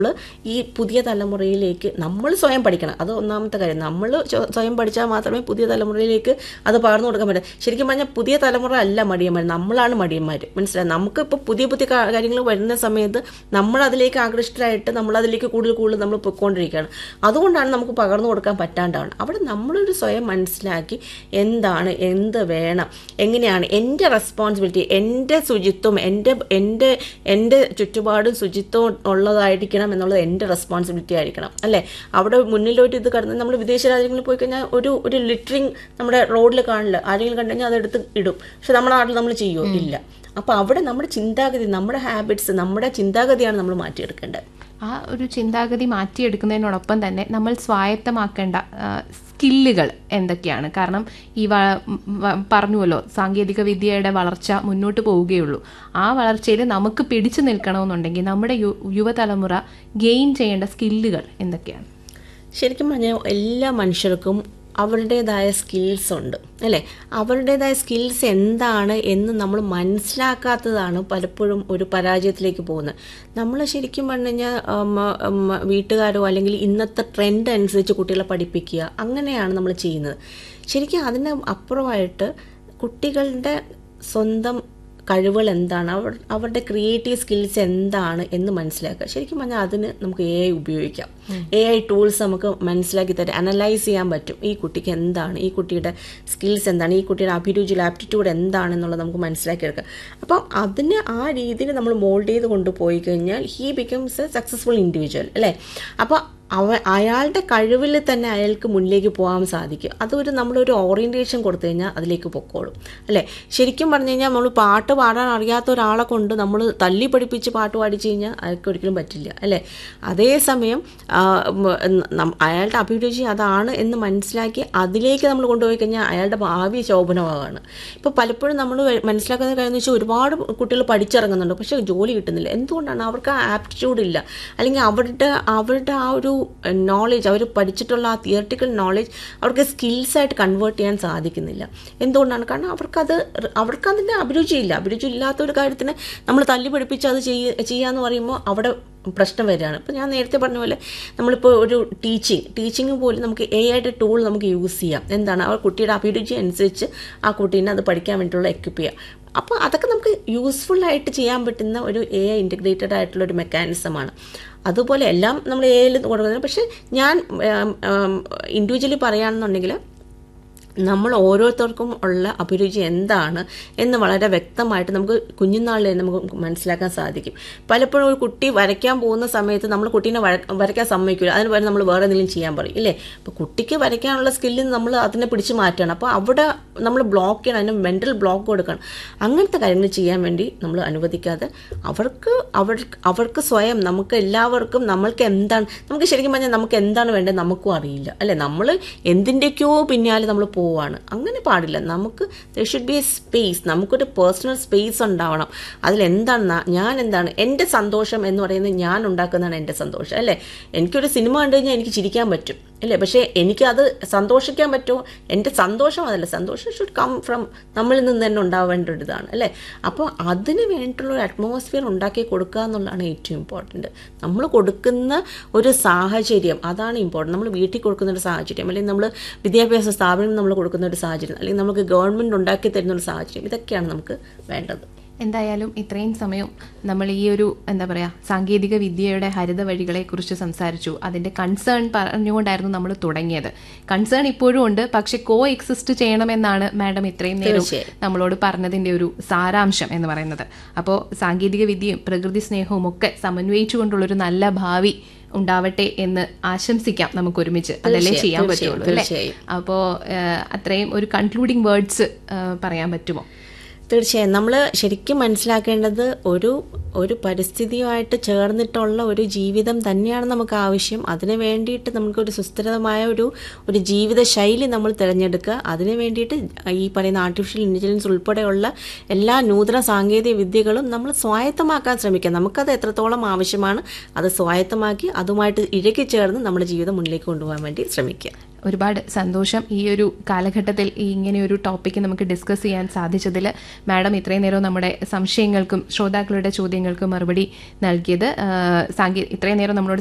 ഈ പുതിയ തലമുറയിലേക്ക് നമ്മൾ സ്വയം പഠിക്കണം അത് ഒന്നാമത്തെ കാര്യം നമ്മൾ സ്വയം പഠിച്ചാൽ മാത്രമേ പുതിയ തലമുറയിലേക്ക് അത് പകർന്നു കൊടുക്കാൻ പറ്റൂ ശരിക്കും പറഞ്ഞാൽ പുതിയ തലമുറ അല്ല മടിയന്മാർ നമ്മളാണ് മടിയന്മാർ മനസ്സിലായി നമുക്ക് ഇപ്പോൾ പുതിയ പുതിയ കാര്യങ്ങൾ വരുന്ന സമയത്ത് നമ്മൾ അതിലേക്ക് ആകൃഷ്ടരായിട്ട് നമ്മൾ അതിലേക്ക് കൂടുതൽ കൂടുതൽ നമ്മൾ പൊയ്ക്കൊണ്ടിരിക്കുകയാണ് അതുകൊണ്ടാണ് നമുക്ക് പകർന്നു കൊടുക്കാൻ പറ്റാണ്ടാണ് അവിടെ നമ്മളൊരു സ്വയം മനസ്സിലാക്കി എന്താണ് എന്ത് വേണം എങ്ങനെയാണ് എൻ്റെ റെസ്പോൺസിബിലിറ്റി എൻ്റെ ശുചിത്വം എൻ്റെ എൻ്റെ എൻ്റെ ചുറ്റുപാടും ശുചിത്വം ഉള്ളതായിരിക്കണം എന്നുള്ളത് എൻ്റെ റെസ്പോൺസിബിലിറ്റി ആയിരിക്കണം അല്ലേ അവിടെ മുന്നിലോട്ട് ഇത് കടന്ന് നമ്മൾ വിദേശ രാജ്യങ്ങളിൽ പോയി കഴിഞ്ഞാൽ ഒരു ഒരു ലിറ്ററിങ് നമ്മുടെ റോഡിൽ കാണില്ല ആരെങ്കിലും കണ്ടു കഴിഞ്ഞാൽ അതെടുത്ത് ഇടും പക്ഷെ നമ്മുടെ നാട്ടിൽ നമ്മൾ ചെയ്യുമോ ഇല്ല അപ്പോൾ അവിടെ നമ്മുടെ ചിന്താഗതി നമ്മുടെ ഹാബിറ്റ്സ് നമ്മുടെ ചിന്താഗതിയാണ് നമ്മൾ മാറ്റിയെടുക്കേണ്ടത് ആ ഒരു ചിന്താഗതി മാറ്റിയെടുക്കുന്നതിനോടൊപ്പം തന്നെ നമ്മൾ സ്വായത്തമാക്കേണ്ട സ്കില്ലുകൾ എന്തൊക്കെയാണ് കാരണം ഈ വ വ- പറഞ്ഞുവല്ലോ സാങ്കേതിക വിദ്യയുടെ വളർച്ച മുന്നോട്ട് പോവുകയുള്ളൂ ആ വളർച്ചയിൽ നമുക്ക് പിടിച്ചു നിൽക്കണമെന്നുണ്ടെങ്കിൽ നമ്മുടെ യു യുവതലമുറ ഗെയിൻ ചെയ്യേണ്ട സ്കില്ലുകൾ എന്തൊക്കെയാണ് ശരിക്കും പറഞ്ഞാൽ എല്ലാ മനുഷ്യർക്കും അവരുടേതായ സ്കിൽസ് ഉണ്ട് അല്ലേ അവരുടേതായ സ്കിൽസ് എന്താണ് എന്ന് നമ്മൾ മനസ്സിലാക്കാത്തതാണ് പലപ്പോഴും ഒരു പരാജയത്തിലേക്ക് പോകുന്നത് നമ്മൾ ശരിക്കും പറഞ്ഞു കഴിഞ്ഞാൽ ഉം, ഉം, വീട്ടുകാരോ അല്ലെങ്കിൽ ഇന്നത്തെ ട്രെൻഡ് അനുസരിച്ച് കുട്ടികളെ പഠിപ്പിക്കുക അങ്ങനെയാണ് നമ്മൾ ചെയ്യുന്നത് ശരിക്കും അതിന് അപ്പുറമായിട്ട് കുട്ടികളുടെ സ്വന്തം കഴിവുകൾ എന്താണ് അവർ അവരുടെ ക്രിയേറ്റീവ് സ്കിൽസ് എന്താണ് എന്ന് മനസ്സിലാക്കുക ശരിക്കും പറഞ്ഞാൽ അതിന് നമുക്ക് എ ഐ ഉപയോഗിക്കാം എ ഐ ടൂൾസ് നമുക്ക് മനസ്സിലാക്കി തരാം അനലൈസ് ചെയ്യാൻ പറ്റും ഈ കുട്ടിക്ക് എന്താണ് ഈ കുട്ടിയുടെ സ്കിൽസ് എന്താണ് ഈ കുട്ടിയുടെ അഭിരുചി ആപ്റ്റിറ്റ്യൂഡ് എന്താണെന്നുള്ളത് നമുക്ക് മനസ്സിലാക്കിയെടുക്കാം അപ്പം അതിന് ആ രീതിയിൽ നമ്മൾ മോൾഡ് ചെയ്ത് കൊണ്ടുപോയി കഴിഞ്ഞാൽ he becomes a successful individual അല്ലേ അപ്പോൾ അവ അയാളുടെ കഴിവിൽ തന്നെ അയാൾക്ക് മുന്നിലേക്ക് പോകാൻ സാധിക്കും അതൊരു നമ്മളൊരു ഓറിയൻറ്റേഷൻ കൊടുത്തു കഴിഞ്ഞാൽ അതിലേക്ക് പൊക്കോളും അല്ലേ ശരിക്കും പറഞ്ഞു കഴിഞ്ഞാൽ നമ്മൾ പാട്ട് പാടാൻ അറിയാത്ത ഒരാളെ കൊണ്ട് നമ്മൾ തല്ലി പഠിപ്പിച്ച് പാട്ട് പാടിച്ചു കഴിഞ്ഞാൽ അയാൾക്ക് ഒരിക്കലും പറ്റില്ല അല്ലേ അതേസമയം ആ, ഉം, നം- അയാളുടെ അഭിരുചി അതാണ് എന്ന് മനസ്സിലാക്കി അതിലേക്ക് നമ്മൾ കൊണ്ടുപോയി കഴിഞ്ഞാൽ അയാളുടെ ഭാവി ശോഭനമാകാണ് ഇപ്പോൾ പലപ്പോഴും നമ്മൾ മനസ്സിലാക്കുന്ന കാര്യം എന്ന് വെച്ചാൽ ഒരുപാട് കുട്ടികൾ പഠിച്ചിറങ്ങുന്നുണ്ട് പക്ഷേ ജോലി കിട്ടുന്നില്ല എന്തുകൊണ്ടാണ് അവർക്ക് ആ ആപ്റ്റിറ്റ്യൂഡ് ഇല്ല അല്ലെങ്കിൽ അവരുടെ അവരുടെ ആ ഒരു നോളേജ് അവർ പഠിച്ചിട്ടുള്ള ആ തിയറട്ടിക്കൽ നോളേജ് അവർക്ക് സ്കിൽസ് ആയിട്ട് കൺവേർട്ട് ചെയ്യാൻ സാധിക്കുന്നില്ല എന്തുകൊണ്ടാണ് കാരണം അവർക്കത് അവർക്ക് അതിൻ്റെ അഭിരുചിയില്ല അഭിരുചി ഇല്ലാത്ത ഒരു കാര്യത്തിന് നമ്മൾ തല്ലി പഠിപ്പിച്ച് അത് ചെയ്യ ചെയ്യാന്ന് പറയുമ്പോൾ അവിടെ പ്രശ്നം വരികയാണ് ഇപ്പോൾ ഞാൻ നേരത്തെ പറഞ്ഞ പോലെ നമ്മളിപ്പോൾ ഒരു ടീച്ചിങ് ടീച്ചിങ് പോലും നമുക്ക് എ ആയിട്ട് ടൂൾ നമുക്ക് യൂസ് ചെയ്യാം എന്താണ് ആ കുട്ടിയുടെ അഭിരുചി അനുസരിച്ച് ആ കുട്ടീനെ അത് പഠിക്കാൻ വേണ്ടിയിട്ടുള്ള എക്വിപ്പ് ചെയ്യാം അപ്പോൾ അതൊക്കെ നമുക്ക് യൂസ്ഫുൾ ആയിട്ട് ചെയ്യാൻ പറ്റുന്ന ഒരു എ ഐ ഇൻറ്റഗ്രേറ്റഡ് ആയിട്ടുള്ള ഒരു മെക്കാനിസമാണ് അതുപോലെ എല്ലാം നമ്മൾ എ ഐയിൽ കൊടുക്കുന്നത് പക്ഷേ ഞാൻ ഇൻഡിവിജ്വലി പറയുകയാണെന്നുണ്ടെങ്കിൽ നമ്മൾ ഓരോരുത്തർക്കും ഉള്ള അഭിരുചി എന്താണ് എന്ന് വളരെ വ്യക്തമായിട്ട് നമുക്ക് കുഞ്ഞുനാളിൽ തന്നെ നമുക്ക് മനസ്സിലാക്കാൻ സാധിക്കും പലപ്പോഴും ഒരു കുട്ടി വരയ്ക്കാൻ പോകുന്ന സമയത്ത് നമ്മൾ കുട്ടീനെ വര- വരയ്ക്കാൻ സമ്മതിക്കില്ല അതിന് പകരം നമ്മൾ വേറെ എന്തെങ്കിലും ചെയ്യാൻ പറയും ഇല്ലേ അപ്പോൾ കുട്ടിക്ക് വരയ്ക്കാനുള്ള സ്കില്ലിൽ നമ്മൾ അതിനെ പിടിച്ച് മാറ്റണം അപ്പോൾ അവിടെ നമ്മൾ ബ്ലോക്ക് ചെയ്യണം അതിന് മെൻ്റൽ ബ്ലോക്ക് കൊടുക്കണം അങ്ങനത്തെ കാര്യങ്ങൾ ചെയ്യാൻ വേണ്ടി നമ്മൾ അനുവദിക്കാതെ അവർക്ക് അവർ അവർക്ക് സ്വയം നമുക്ക് എല്ലാവർക്കും നമ്മൾക്ക് എന്താണ് നമുക്ക് ശരിക്കും പറഞ്ഞാൽ നമുക്ക് എന്താണ് വേണ്ടത് നമുക്കും അറിയില്ല അല്ലേ നമ്മൾ എന്തിൻ്റെയൊക്കെയോ പിന്നാലെ നമ്മൾ പോവാണ് അങ്ങനെ പാടില്ല നമുക്ക് there should be a space നമുക്കൊരു പേഴ്സണൽ സ്പേസ് ഉണ്ടാവണം അതിലെന്താണ് ന- ഞാൻ എന്താണ് എൻ്റെ സന്തോഷം എന്ന് പറയുന്നത് ഞാൻ ഉണ്ടാക്കുന്നതാണ് എൻ്റെ സന്തോഷം അല്ലേ എനിക്കൊരു സിനിമ കണ്ടു കഴിഞ്ഞാൽ എനിക്ക് ചിരിക്കാൻ പറ്റും അല്ലേ പക്ഷേ എനിക്കത് സന്തോഷിക്കാൻ പറ്റുമോ എൻ്റെ സന്തോഷം അതല്ല സന്തോഷം ഷുഡ് കം ഫ്രം നമ്മളിൽ നിന്ന് തന്നെ ഉണ്ടാവേണ്ട ഒരു ഇതാണ് അല്ലേ അപ്പോൾ അതിന് വേണ്ടിയിട്ടുള്ള ഒരു അറ്റ്മോസ്ഫിയർ ഉണ്ടാക്കി കൊടുക്കുക എന്നുള്ളതാണ് ഏറ്റവും ഇമ്പോർട്ടൻറ്റ് നമ്മൾ കൊടുക്കുന്ന ഒരു സാഹചര്യം അതാണ് ഇമ്പോർട്ടൻറ്റ് നമ്മൾ വീട്ടിൽ കൊടുക്കുന്ന ഒരു സാഹചര്യം അല്ലെങ്കിൽ നമ്മൾ വിദ്യാഭ്യാസ സ്ഥാപനം നമ്മൾ കൊടുക്കുന്ന ഒരു സാഹചര്യം അല്ലെങ്കിൽ നമുക്ക് ഗവൺമെൻറ് ഉണ്ടാക്കി തരുന്ന ഒരു സാഹചര്യം ഇതൊക്കെയാണ് നമുക്ക് വേണ്ടത് എന്തായാലും ഇത്രയും സമയം നമ്മൾ ഈ ഒരു എന്താ പറയുക സാങ്കേതിക വിദ്യയുടെ ഹരിത വഴികളെ കുറിച്ച് സംസാരിച്ചു അതിന്റെ കൺസേൺ പറഞ്ഞുകൊണ്ടായിരുന്നു നമ്മൾ തുടങ്ങിയത് കൺസേൺ ഇപ്പോഴും ഉണ്ട് പക്ഷെ കോ എക്സിസ്റ്റ് ചെയ്യണമെന്നാണ് മാഡം ഇത്രയും നേരം തീർച്ചയായും. നമ്മളോട് പറഞ്ഞതിന്റെ ഒരു സാരാംശം എന്ന് പറയുന്നത് അപ്പോൾ സാങ്കേതിക വിദ്യയും പ്രകൃതി സ്നേഹവും ഒക്കെ സമന്വയിച്ചുകൊണ്ടുള്ള ഒരു നല്ല ഭാവി ഉണ്ടാവട്ടെ എന്ന് ആശംസിക്കാം നമുക്ക് ഒരുമിച്ച് അതല്ലേ തീർച്ചയായും, ചെയ്യാൻ തീർച്ചയായും, പറ്റുള്ളൂ അല്ലേ തീർച്ചയായും. അപ്പോൾ അത്രയും ഒരു കൺക്ലൂഡിംഗ് വേർഡ്സ് പറയാൻ പറ്റുമോ തീർച്ചയായും നമ്മൾ ശരിക്കും മനസ്സിലാക്കേണ്ടത് ഒരു ഒരു പരിസ്ഥിതിയുമായിട്ട് ചേർന്നിട്ടുള്ള ഒരു ജീവിതം തന്നെയാണ് നമുക്ക് ആവശ്യം അതിന് വേണ്ടിയിട്ട് നമുക്കൊരു സുസ്ഥിരമായ ഒരു ഒരു ജീവിത ശൈലി നമ്മൾ തിരഞ്ഞെടുക്കുക അതിന് വേണ്ടിയിട്ട് ഈ പറയുന്ന ആർട്ടിഫിഷ്യൽ ഇൻ്റലിജൻസ് ഉൾപ്പെടെയുള്ള എല്ലാ നൂതന സാങ്കേതിക വിദ്യകളും നമ്മൾ സ്വായത്തമാക്കാൻ ശ്രമിക്കുക നമുക്കത് എത്രത്തോളം ആവശ്യമാണ് അത് സ്വായത്തമാക്കി അതുമായിട്ട് ഇഴക്കി ചേർന്ന് നമ്മുടെ ജീവിതം മുന്നിലേക്ക് കൊണ്ടുപോകാൻ വേണ്ടി ശ്രമിക്കുക ഒരുപാട് സന്തോഷം ഈ ഒരു കാലഘട്ടത്തിൽ ഈ ഇങ്ങനെ ഒരു ടോപ്പിക്ക് നമുക്ക് ഡിസ്കസ് ചെയ്യാൻ സാധിച്ചതിൽ മാഡം ഇത്രയും നേരം നമ്മുടെ സംശയങ്ങൾക്കും ശ്രോതാക്കളുടെ ചോദ്യങ്ങൾക്കും മറുപടി നൽകിയത് ആ, സാങ്കേ ഇത്രയും നേരം നമ്മളോട്